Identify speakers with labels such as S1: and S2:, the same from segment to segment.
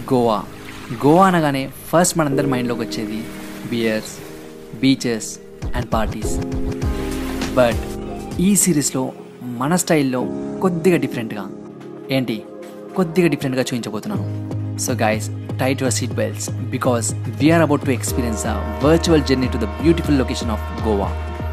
S1: గోవా గోవా అనగానే ఫస్ట్ మనందరి మైండ్లోకి వచ్చేది beers beaches and parties but ఈ సిరీస్లో మన స్టైల్లో కొద్దిగా డిఫరెంట్గా ఏంటి కొద్దిగా డిఫరెంట్గా చూపించబోతున్నాను so guys tight your seat belts because we're about to experience a virtual journey to the beautiful location of Goa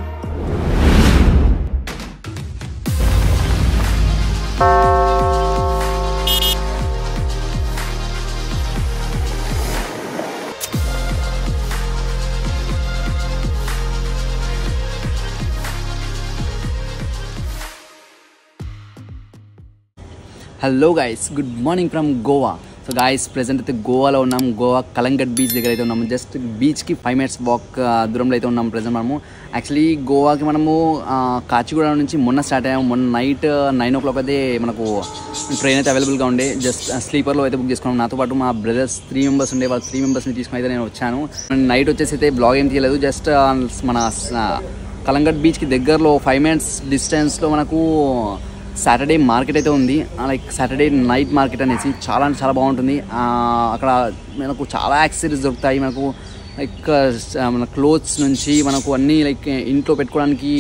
S1: hello guys good morning from Goa so guys present అయితే గోవాలో ఉన్నాం గోవా కలంగట్ బీచ్ దగ్గర అయితే ఉన్నాము జస్ట్ బీచ్కి ఫైవ్ మినిట్స్ వాక్ దూరంలో అయితే ఉన్నాం ప్రెసెంట్ మనము యాక్చువల్లీ గోవాకి మనము ఆ, కాచిగూడ నుంచి మొన్న స్టార్ట్ అయ్యాము మొన్న నైట్ నైన్ ఓ క్లాక్ అయితే మనకు ట్రైన్ అయితే అవైలబుల్గా ఉండే జస్ట్ స్లీపర్లో అయితే బుక్ చేసుకున్నాం నాతో పాటు మా బ్రదర్స్ త్రీ మెంబర్స్ ఉండే వాళ్ళ త్రీ మెంబర్స్ని తీసుకుని అయితే నేను వచ్చాను నైట్ వచ్చేసి అయితే బ్లాగ్ ఏం తీయలేదు జస్ట్ మన ఆ, కలంగట్ బీచ్కి దగ్గరలో ఫైవ్ మినిట్స్ డిస్టెన్స్లో మనకు సాటర్డే మార్కెట్ అయితే ఉంది లైక్ సాటర్డే నైట్ మార్కెట్ అనేసి చాలా అంటే చాలా బాగుంటుంది ఆ, అక్కడ మనకు చాలా యాక్సెసరీస్ దొరుకుతాయి మనకు లైక్ మన క్లోత్స్ నుంచి మనకు అన్నీ లైక్ ఇంట్లో పెట్టుకోవడానికి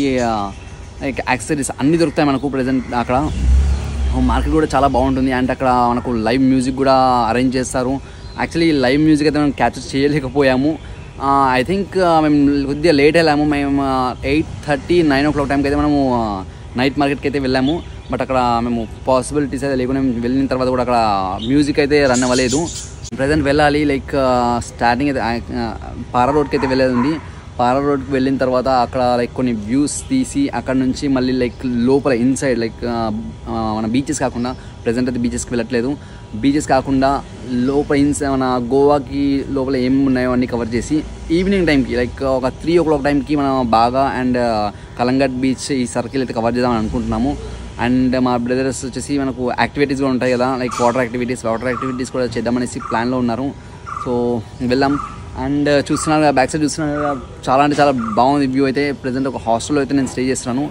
S1: లైక్ యాక్సెసరీస్ అన్నీ దొరుకుతాయి మనకు ప్రజెంట్ అక్కడ మార్కెట్ కూడా చాలా బాగుంటుంది అండ్ అక్కడ మనకు లైవ్ మ్యూజిక్ కూడా అరేంజ్ చేస్తారు యాక్చువల్లీ లైవ్ మ్యూజిక్ అయితే మనం క్యాప్చర్ చేయలేకపోయాము ఐ థింక్ మేము కొద్దిగా లేట్ వెళ్ళాము మేము eight thirty nine o'clock టైంకి అయితే మనము నైట్ మార్కెట్కి అయితే వెళ్ళాము బట్ అక్కడ మేము పాసిబిలిటీస్ అయితే లేకుండా మేము వెళ్ళిన తర్వాత కూడా అక్కడ మ్యూజిక్ అయితే రన్ అవ్వలేదు ప్రజెంట్ వెళ్ళాలి లైక్ స్టార్టింగ్ అయితే ఆ, పారా రోడ్కి అయితే వెళ్ళేది ఉంది పారా రోడ్కి వెళ్ళిన తర్వాత అక్కడ లైక్ కొన్ని వ్యూస్ తీసి అక్కడ నుంచి మళ్ళీ లైక్ లోపల ఇన్సైడ్ లైక్ మన బీచెస్ కాకుండా ప్రజెంట్ అయితే బీచెస్కి వెళ్ళట్లేదు బీచెస్ కాకుండా లోపల ఇన్స్ మన గోవాకి లోపల ఏం ఉన్నాయో అన్నీ కవర్ చేసి ఈవినింగ్ టైంకి లైక్ ఒక త్రీ ఓ క్లాక్ టైంకి మనం బాగా అండ్ కలంగట్ బీచ్ ఈ సర్కిల్ అయితే కవర్ చేద్దామని అనుకుంటున్నాము అండ్ మా బ్రదర్స్ వచ్చేసి మనకు యాక్టివిటీస్ కూడా ఉంటాయి కదా like water activities water activities కూడా చేద్దామనేసి ప్లాన్లో ఉన్నారు సో వెళ్ళాం అండ్ చూస్తున్నారు కదా బ్యాక్ సైడ్ చూస్తున్నారు కదా చాలా అంటే చాలా బాగుంది వ్యూ అయితే ప్రజెంట్ ఒక హాస్టల్లో అయితే నేను స్టే చేస్తున్నాను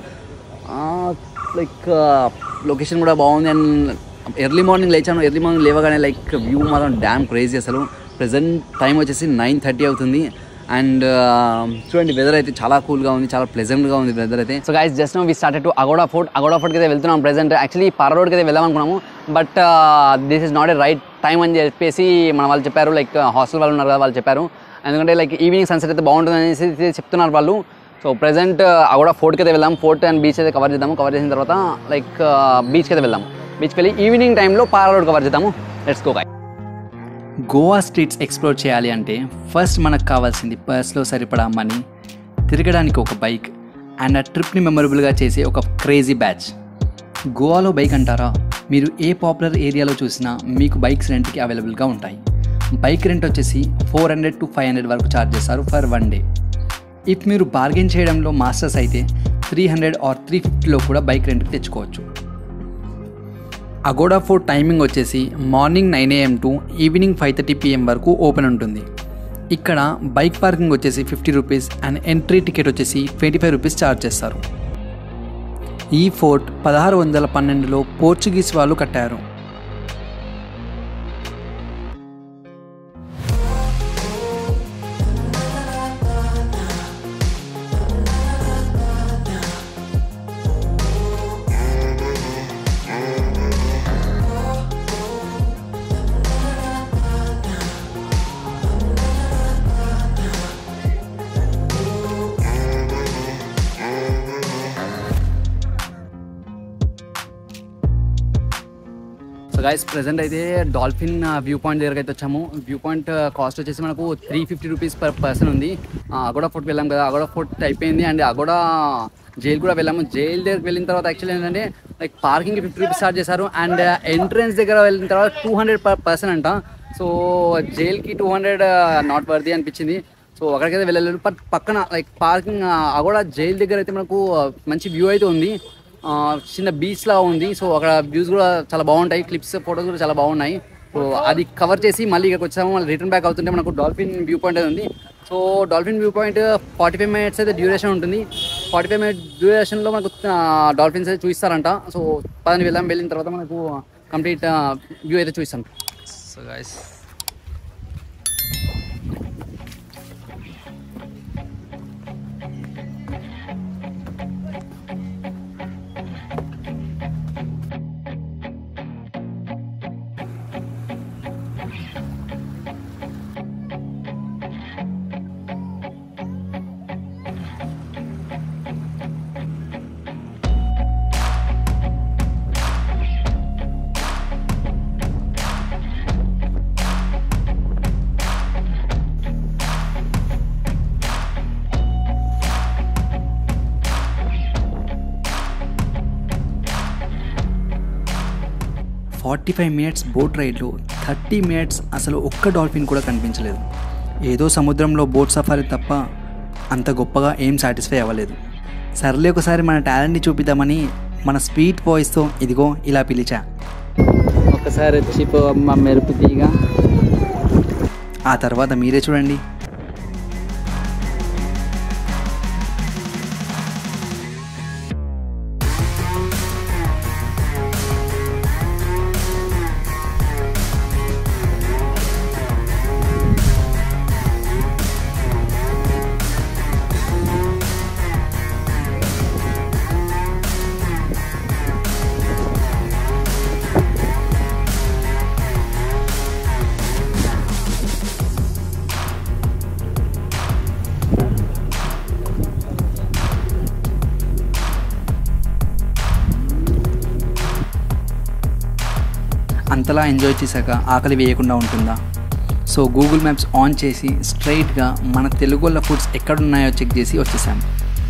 S1: లైక్ లొకేషన్ కూడా బాగుంది అండ్ ఎర్లీ మార్నింగ్ లేచాను ఎర్లీ మార్నింగ్ లేవగానే లైక్ వ్యూ మాత్రం డ్యామ్ క్రేజీ అసలు ప్రజెంట్ టైం వచ్చేసి నైన్ థర్టీ అవుతుంది అండ్ చూడండి వెదర్ అయితే చాలా కూల్గా ఉంది చాలా ప్లెజెంట్గా ఉంది వెదర్ అయితే so guys just now we started to Aguada fort Aguada ఫోర్ట్కి అయితే వెళ్తున్నాం ప్రెసెంట్ యాక్చువల్లీ పారా రోడ్కి అయితే వెళ్దాం అనుకున్నాము but this is not a right time అని చెప్పేసి మన వాళ్ళు చెప్పారు లైక్ హాస్టల్ వాళ్ళు ఉన్నారు కదా వాళ్ళు చెప్పారు ఎందుకంటే లైక్ ఈవినింగ్ సన్సెట్ అయితే బాగుంటుంది అనేసి చెప్తున్నారు వాళ్ళు సో ప్రెసెంట్ అగోడా ఫోర్ట్కి అయితే వెళ్దాం ఫోర్ట్ అండ్ బీచ్ అయితే కవర్ చేద్దాము కవర్ చేసిన తర్వాత లైక్ బీచ్కి అయితే వెళ్దాం బీచ్కి వెళ్ళి ఈవినింగ్ టైంలో పారా రోడ్ కవర్ చేద్దాము let's go Goa streets explore చేయాలి అంటే ఫస్ట్ మనకు కావాల్సింది పర్స్లో సరిపడా మనీ తిరగడానికి ఒక బైక్ అండ్ ఆ ట్రిప్ని మెమొరబుల్గా చేసే ఒక క్రేజీ బ్యాచ్ గోవాలో బైక్ అంటారా మీరు ఏ పాపులర్ ఏరియాలో చూసినా మీకు బైక్స్ రెంట్కి అవైలబుల్గా ఉంటాయి బైక్ రెంట్ వచ్చేసి four hundred to five hundred వరకు ఛార్జ్ చేస్తారు ఫర్ వన్ డే ఇఫ్ మీరు బార్గెన్ చేయడంలో మాస్టర్స్ అయితే త్రీ హండ్రెడ్ ఆర్ త్రీ ఫిఫ్టీలో కూడా బైక్ రెంట్కి తెచ్చుకోవచ్చు అగోడా ఫోర్ టైమింగ్ వచ్చేసి morning nine AM to evening five thirty PM వరకు ఓపెన్ ఉంటుంది ఇక్కడ బైక్ పార్కింగ్ వచ్చేసి fifty rupees and entry ticket వచ్చేసి ట్వంటీ ఫైవ్ రూపీస్ ఛార్జ్ చేస్తారు ఈ ఫోర్ట్ పదహారు వందల పన్నెండులో పోర్చుగీస్ వాళ్ళు కట్టారు సో గైస్ ప్రెసెంట్ అయితే డాల్ఫిన్ వ్యూ పాయింట్ దగ్గరకు అయితే వచ్చాము వ్యూ పాయింట్ కాస్ట్ వచ్చేసి మనకు three fifty rupees per person ఉంది అగోడా ఫోర్ట్ వెళ్ళాం కదా అగోడా ఫోర్ట్ అయిపోయింది అండ్ అగోడా జైలు కూడా వెళ్ళాము జైలు దగ్గరికి వెళ్ళిన తర్వాత యాక్చువల్లీ ఏంటంటే like parking fifty rupees charge చేశారు అండ్ ఎంట్రన్స్ దగ్గర వెళ్ళిన తర్వాత టూ హండ్రెడ్ పర్ పర్సన్ అంట సో జైల్కి టూ హండ్రెడ్ నాట్ వర్ది అనిపించింది సో అక్కడికైతే వెళ్ళలేదు బట్ పక్కన లైక్ పార్కింగ్ అగోడా జైలు దగ్గర అయితే మనకు మంచి వ్యూ అయితే ఉంది ఆ, చిన్న బీచ్ లా ఉంది సో అక్కడ వ్యూస్ కూడా చాలా బాగుంటాయి క్లిప్స్ ఫోటోస్ కూడా చాలా బాగున్నాయి సో అది కవర్ చేసి మళ్ళీ ఇక్కడికి వచ్చాము మళ్ళీ రిటర్న్ బ్యాక్ అవుతుంటే మనకు డాల్ఫిన్ వ్యూ పాయింట్ ఉంది so dolphin view point forty five minutes అయితే డ్యూరేషన్ ఉంటుంది ఫార్టీ ఫైవ్ మినిట్ డ్యూరేషన్లో మనకు డాల్ఫిన్స్ అయితే చూపిస్తారంట సో పదని వెళ్దాం వెళ్ళిన తర్వాత మనకు కంప్లీట్ వ్యూ అయితే చూపిస్తాం so guys
S2: forty five minutes boat రైడ్లో థర్టీ మినిట్స్ అసలు ఒక్క డాల్ఫిన్ కూడా కనిపించలేదు ఏదో సముద్రంలో బోట్ సఫారీ తప్ప అంత గొప్పగా ఏం సాటిస్ఫై అవ్వలేదు సర్లే ఒకసారి మన టాలెంట్ని చూపిద్దామని మన స్వీట్ వాయిస్తో ఇదిగో ఇలా పిలిచా
S1: ఒకసారి వచ్చి మా మెరుపు తీగ
S2: ఆ తర్వాత మీరే చూడండి అంతలా ఎంజాయ్ చేశాక ఆకలి వేయకుండా ఉంటుందా సో గూగుల్ మ్యాప్స్ ఆన్ చేసి స్ట్రైట్గా మన తెలుగు వాళ్ళ ఫుడ్స్ ఎక్కడున్నాయో చెక్ చేసి వచ్చేసాం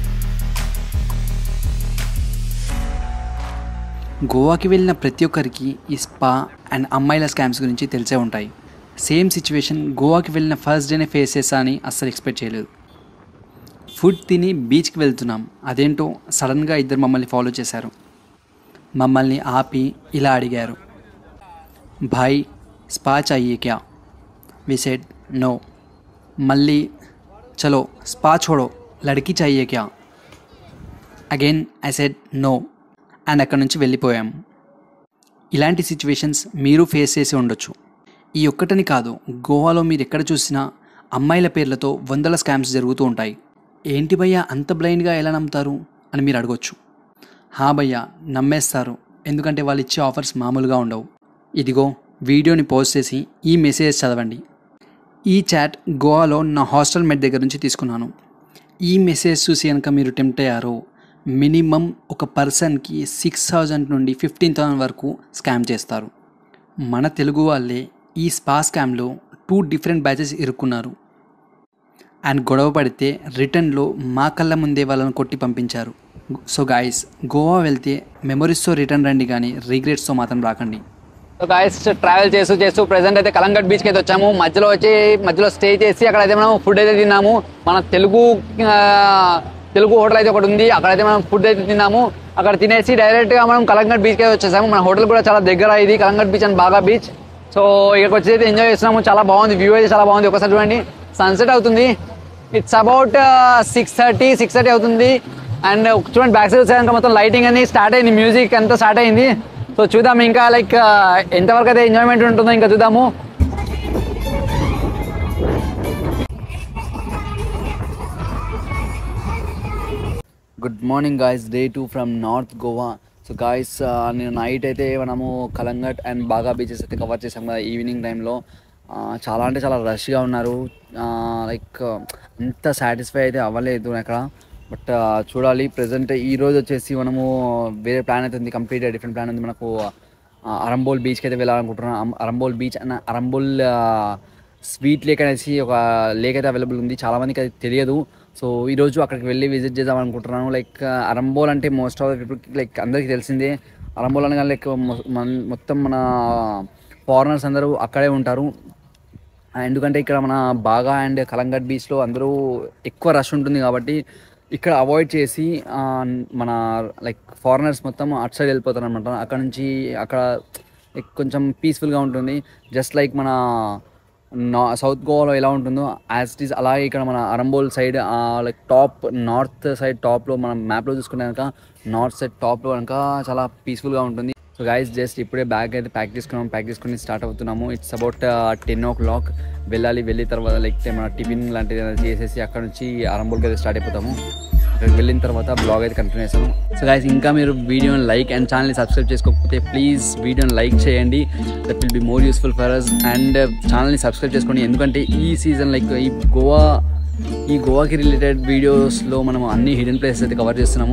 S2: గోవాకి వెళ్ళిన ప్రతి ఒక్కరికి ఈ స్పా అండ్ అమ్మాయిల స్కామ్స్ గురించి తెలిసే ఉంటాయి సేమ్ సిచ్యువేషన్ గోవాకి వెళ్ళిన ఫస్ట్ డేనే ఫేస్ చేసా అని అస్సలు ఎక్స్పెక్ట్ చేయలేదు ఫుడ్ తిని బీచ్కి వెళ్తున్నాం అదేంటో సడన్గా ఇద్దరు మమ్మల్ని ఫాలో చేశారు మమ్మల్ని ఆపి ఇలా అడిగారు భాయ్ స్పా చాయే క్యా వి సెడ్ నో మళ్ళీ చలో స్పా छोड़ो లड़కి చాయే క్యా again I said no and అక్కడ నుంచి వెళ్ళిపోయాము ఇలాంటి సిచ్యువేషన్స్ మీరు ఫేస్ చేసి ఉండొచ్చు ఈ ఒక్కటని కాదు గోవాలో మీరు ఎక్కడ చూసినా అమ్మాయిల పేర్లతో వందల స్కామ్స్ జరుగుతూ ఉంటాయి ఏంటి భయ్యా అంత బ్లైండ్గా ఎలా నమ్ముతారు అని మీరు అడగొచ్చు హా భయ్యా నమ్మేస్తారు ఎందుకంటే వాళ్ళు ఇచ్చే ఆఫర్స్ మామూలుగా ఉండవు ఇదిగో వీడియోని పోస్ట్ చేసి ఈ మెసేజ్ చదవండి ఈ చాట్ గోవాలో నా హాస్టల్ మెట్ దగ్గర నుంచి తీసుకున్నాను ఈ మెసేజ్ చూసి కనుక మీరు టెంప్ట్ అయ్యారో మినిమం ఒక పర్సన్కి సిక్స్ థౌజండ్ నుండి ఫిఫ్టీన్ థౌజండ్ వరకు స్కామ్ చేస్తారు మన తెలుగు వాళ్ళే ఈ స్పా స్కామ్లో టూ డిఫరెంట్ బ్యాచెస్ ఇరుక్కున్నారు అండ్ గొడవ పడితే రిటర్న్లో మా కళ్ళ ముందే వాళ్ళని కొట్టి పంపించారు సో గాయస్ గోవా వెళ్తే మెమరీస్తో రిటర్న్ రండి కానీ రిగ్రెట్స్తో మాత్రం రాకండి
S1: సో గాయస్ ట్రావెల్ చేస్తూ చేస్తూ ప్రెసెంట్ అయితే కలంగట్ బీచ్కి అయితే వచ్చాము మధ్యలో వచ్చి మధ్యలో స్టే చేసి అక్కడ అయితే మనం ఫుడ్ అయితే తిన్నాము మన తెలుగు ఆ, తెలుగు హోటల్ అయితే ఒకటి ఉంది అక్కడైతే మనం ఫుడ్ అయితే తిన్నాము అక్కడ తినేసి డైరెక్ట్గా మనం కలంగట్ బీచ్కి అయితే వచ్చేసాము మన హోటల్ కూడా చాలా దగ్గర ఇది కలంగట్ బీచ్ అండ్ బాగా బీచ్ సో ఇక్కడికి వచ్చి అయితే ఎంజాయ్ చేస్తున్నాము చాలా బాగుంది వ్యూ అయితే చాలా బాగుంది ఒకసారి చూడండి సన్సెట్ అవుతుంది it's about six thirty six thirty అవుతుంది అండ్ చూడండి బ్యాక్ సైడ్ వచ్చాక మొత్తం లైటింగ్ అని స్టార్ట్ అయింది మ్యూజిక్ అంతా స్టార్ట్ అయింది సో చూద్దాం ఇంకా లైక్ ఎంతవరకు అయితే ఎంజాయ్మెంట్ ఉంటుందో ఇంకా చూద్దాము good morning guys day two from north Goa so guys నేను నైట్ అయితే మనము కలంగట్ అండ్ బాగా బీచెస్ అయితే కవర్ చేసాం కదా ఈవినింగ్ టైంలో చాలా అంటే చాలా రష్గా ఉన్నారు లైక్ అంత సాటిస్ఫై అయితే అవ్వలేదు అక్కడ బట్ చూడాలి ప్రజెంట్ ఈ రోజు వచ్చేసి మనము వేరే ప్లాన్ అయితే ఉంది కంప్లీట్ డిఫరెంట్ ప్లాన్ ఉంది మనకు ఆ, అరంబోల్ బీచ్కి అయితే వెళ్ళాలనుకుంటున్నాం అం- Arambol beach and Arambol sweet lake అనేసి ఒక లేక్ అయితే అవైలబుల్ ఉంది చాలా మందికి అది తెలియదు సో ఈరోజు అక్కడికి వెళ్ళి విజిట్ చేద్దాం అనుకుంటున్నాను లైక్ అరంబోల్ అంటే most of the people like అందరికీ తెలిసిందే అరంబోల్ అనగా లైక్ మొ- మన- మొత్తం మన ఫారినర్స్ అందరూ అక్కడే ఉంటారు ఆ, ఎందుకంటే ఇక్కడ మన బాగా అండ్ కలంగట్ బీచ్లో అందరూ ఎక్కువ రష్ ఉంటుంది కాబట్టి ఇక్కడ అవాయిడ్ చేసి ఆ, మన లైక్ ఫారినర్స్ మొత్తం అటు సైడ్ వెళ్ళిపోతారు అనమాట అక్కడ నుంచి అక్కడ like కొంచెం పీస్ఫుల్గా ఉంటుంది జస్ట్ లైక్ మన నా సౌత్ గోవాలో ఎలా ఉంటుందో యాజ్ ఇట్ ఈస్ అలాగే ఇక్కడ మన Arambol side like top north side టాప్లో మనం మ్యాప్లో చూసుకుంటే కనుక నార్త్ సైడ్ టాప్లో కనుక చాలా పీస్ఫుల్గా ఉంటుంది సో గైస్ జస్ట్ ఇప్పుడే బ్యాగ్ అయితే ప్యాక్ చేసుకున్నాం ప్యాక్ చేసుకుని స్టార్ట్ అవుతున్నాము it's about ten o'clock వెళ్ళాలి వెళ్ళిన తర్వాత లైక్ మన టిఫిన్ లాంటిది ఏదైనా చేసేసి అక్కడ నుంచి అరంబోల్కి అయితే స్టార్ట్ అయిపోతాము అక్కడికి వెళ్ళిన తర్వాత బ్లాగ్ అయితే కంటిన్యూ చేస్తాము సో గైస్ ఇంకా మీరు వీడియోని లైక్ అండ్ ఛానల్ని సబ్స్క్రైబ్ చేసుకోకపోతే ప్లీజ్ వీడియోని లైక్ చేయండి that will be more useful for us and ఛానల్ని సబ్స్క్రైబ్ చేసుకోండి ఎందుకంటే ఈ సీజన్ లైక్ ఈ గోవా ఈ గోవాకి రిలేటెడ్ వీడియోస్లో మనం అన్ని హిడెన్ ప్లేసెస్ అయితే కవర్ చేస్తున్నాము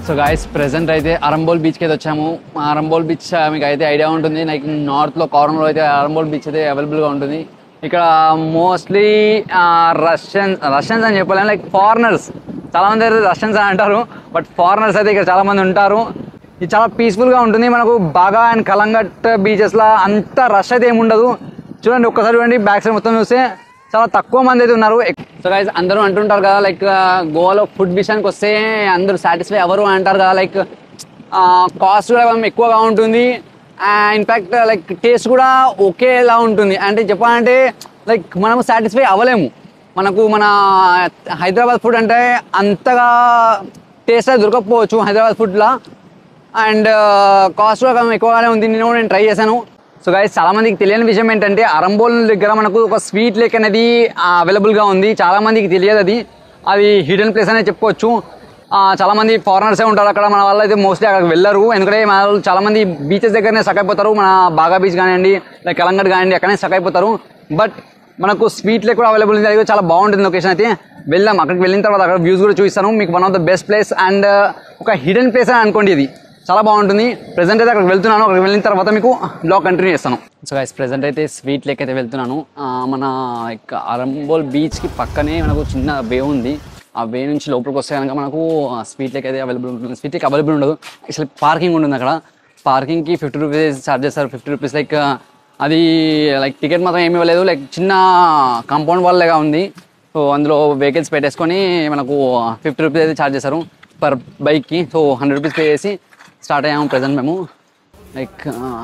S1: సో గాయస్ ప్రెసెంట్ అయితే అరంబోల్ బీచ్కి అయితే వచ్చాము మా అరంబోల్ బీచ్ మీకు అయితే ఐడియా ఉంటుంది లైక్ నార్త్లో కార్నర్లో అయితే అరంబోల్ బీచ్ అయితే అవైలబుల్గా ఉంటుంది ఇక్కడ మోస్ట్లీ రష్యన్ రష్యన్స్ అని చెప్పలేము లైక్ ఫారినర్స్ చాలా మంది అయితే రష్యన్స్ అని అంటారు బట్ ఫారినర్స్ అయితే ఇక్కడ చాలా మంది ఉంటారు ఇది చాలా పీస్ఫుల్గా ఉంటుంది మనకు బాగా అండ్ కలంగట్ బీచెస్లో అంత రష్ అయితే ఏమి ఉండదు చూడండి ఒక్కసారి చూడండి బ్యాక్ సైడ్ మొత్తం చూస్తే చాలా తక్కువ మంది అయితే ఉన్నారు సో గైస్ అందరూ అంటుంటారు కదా లైక్ గోవాలో ఫుడ్ విషయానికి వస్తే అందరూ సాటిస్ఫై ఎవరు అని అంటారు కదా లైక్ కాస్ట్ కూడా కొంచెం ఎక్కువగా ఉంటుంది ఇన్ఫ్యాక్ట్ లైక్ టేస్ట్ కూడా ఒకేలా ఉంటుంది అంటే చెప్పాలంటే లైక్ మనము సాటిస్ఫై అవ్వలేము మనకు మన హైదరాబాద్ ఫుడ్ అంటే అంతగా టేస్ట్ అయితే దొరకకపోవచ్చు హైదరాబాద్ ఫుడ్లో అండ్ కాస్ట్ కూడా కొంచెం ఎక్కువగానే ఉంది నేను కూడా నేను ట్రై చేశాను సో గైస్ చాలా మందికి తెలియని విషయం ఏంటంటే అరంబోల్ దగ్గర మనకు ఒక స్వీట్ లేక్ అనేది అవైలబుల్గా ఉంది చాలా మందికి తెలియదు అది అది హిడెన్ ప్లేస్ అనే చెప్పుకోవచ్చు ఆ, చాలా మంది ఫారినర్సే ఉంటారు అక్కడ మన వాళ్ళు అయితే మోస్ట్లీ అక్కడికి వెళ్ళరు ఎందుకంటే మన వాళ్ళు చాలా మంది బీచెస్ దగ్గరనే స్టక్ అయిపోతారు మన బాగా బీచ్ కానివ్వండి లైక్ కలంగడ్ కానివ్వండి అక్కడనే స్టక్ అయిపోతారు బట్ మనకు స్వీట్ లేక్ కూడా అవైలబుల్ ఉంది అది కూడా చాలా బాగుంటుంది లొకేషన్ అయితే వెళ్దాం అక్కడికి వెళ్ళిన తర్వాత అక్కడ వ్యూస్ కూడా చూపిస్తాను మీకు one of the best place and ఒక హిడెన్ ప్లేస్ అని అనుకోండి ఇది చాలా బాగుంటుంది ప్రెసెంట్ అయితే అక్కడికి వెళ్తున్నాను అక్కడికి వెళ్ళిన తర్వాత మీకు బ్లాగ్ కంటిన్యూ చేస్తాను సో గైస్ ప్రెసెంట్ అయితే స్వీట్ లేక్ అయితే వెళ్తున్నాను ఆ, మన లైక్ అరంబోల్ బీచ్కి పక్కనే మనకు చిన్న వే ఉంది ఆ వే నుంచి లోపలికి వస్తే కనుక మనకు స్వీట్ లేక్ అయితే అవైలబుల్ ఉంటుంది స్వీట్ లేక్ అవైలబుల్ ఉండదు యాక్చువల్లీ పార్కింగ్ ఉంటుంది అక్కడ పార్కింగ్కి ఫిఫ్టీ రూపీస్ ఛార్జ్ చేస్తారు ఫిఫ్టీ రూపీస్ లైక్ అది లైక్ టికెట్ మాత్రం ఏమీ ఇవ్వలేదు లైక్ చిన్న కాంపౌండ్ వాళ్ళగా ఉంది సో అందులో వెహికల్స్ పెట్టేసుకొని మనకు ఫిఫ్టీ రూపీస్ అయితే ఛార్జ్ చేస్తారు పర్ బైక్కి సో హండ్రెడ్ రూపీస్ పే చేసి స్టార్ట్ అయ్యాము ప్రజెంట్ మేము లైక్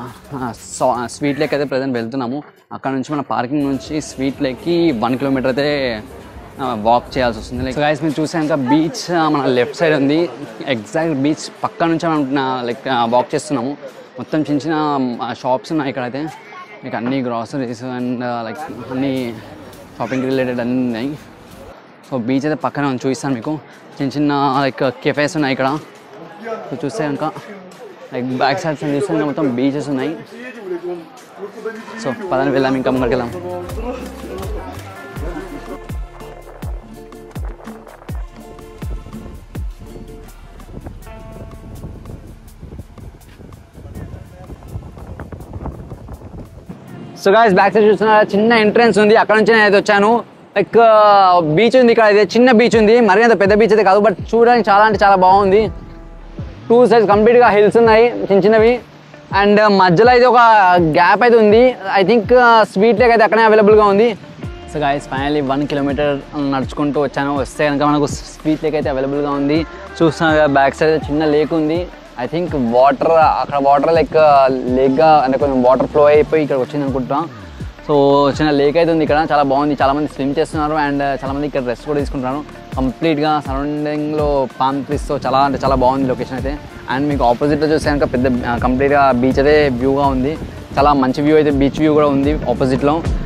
S1: స్వీట్ లేక్ అయితే ప్రజెంట్ వెళ్తున్నాము అక్కడ నుంచి మన పార్కింగ్ నుంచి స్వీట్ లేక్కి వన్ కిలోమీటర్ అయితే వాక్ చేయాల్సి వస్తుంది లైక్ గైస్ మీరు చూసాక బీచ్ మన లెఫ్ట్ సైడ్ ఉంది ఎగ్జాక్ట్ బీచ్ పక్క నుంచి మనం లైక్ వాక్ చేస్తున్నాము మొత్తం చిన్న చిన్న షాప్స్ ఉన్నాయి ఇక్కడైతే లైక్ అన్ని గ్రాసరీస్ అండ్ లైక్ అన్ని షాపింగ్ రిలేటెడ్ అన్నీ ఉన్నాయి సో బీచ్ అయితే పక్కనే ఉంది చూపిస్తాను మీకు చిన్న చిన్న లైక్ కెఫేస్ ఉన్నాయి ఇక్కడ సో చూస్తే కనుక లైక్ బ్యాక్ సైడ్స్ చూస్తే కనుక మొత్తం బీచెస్ ఉన్నాయి సో పదని వెళ్దాం ఇంకా ముందరికి వెళ్దాం సో గాయస్ బ్యాక్ సైడ్ చూస్తున్నా చిన్న ఎంట్రన్స్ ఉంది అక్కడ నుంచి నేను అయితే వచ్చాను లైక్ బీచ్ ఉంది ఇక్కడ అయితే చిన్న బీచ్ ఉంది మరీ అంత పెద్ద బీచ్ అయితే కాదు బట్ చూడడానికి చాలా అంటే చాలా బాగుంది టూ సైడ్స్ కంప్లీట్గా హిల్స్ ఉన్నాయి చిన్న చిన్నవి అండ్ మధ్యలో అయితే ఒక గ్యాప్ అయితే ఉంది ఐ థింక్ స్వీట్ లేక్ అయితే అక్కడే అవైలబుల్గా ఉంది so guys finally one kilometre నడుచుకుంటూ వచ్చాను వస్తే కనుక మనకు స్వీట్ లేక్ అయితే అవైలబుల్గా ఉంది చూస్తున్నా బ్యాక్ సైడ్ చిన్న లేక్ ఉంది ఐ థింక్ వాటర్ అక్కడ వాటర్ లైక్ లేక్గా అంటే కొంచెం వాటర్ ఫ్లో అయిపోయి ఇక్కడ వచ్చింది అనుకుంటున్నాం సో చిన్న లేక్ అయితే ఉంది ఇక్కడ చాలా బాగుంది చాలా మంది స్విమ్ చేస్తున్నారు అండ్ చాలా మంది ఇక్కడ రెస్ట్ కూడా తీసుకుంటున్నారు కంప్లీట్గా సరౌండింగ్లో పామ్ ట్రీస్తో చాలా అంటే చాలా బాగుంది లొకేషన్ అయితే అండ్ మీకు ఆపోజిట్లో చూస్తే కనుక పెద్ద కంప్లీట్గా బీచ్ అయితే వ్యూగా ఉంది చాలా మంచి వ్యూ అయితే బీచ్ వ్యూ కూడా ఉంది ఆపోజిట్లో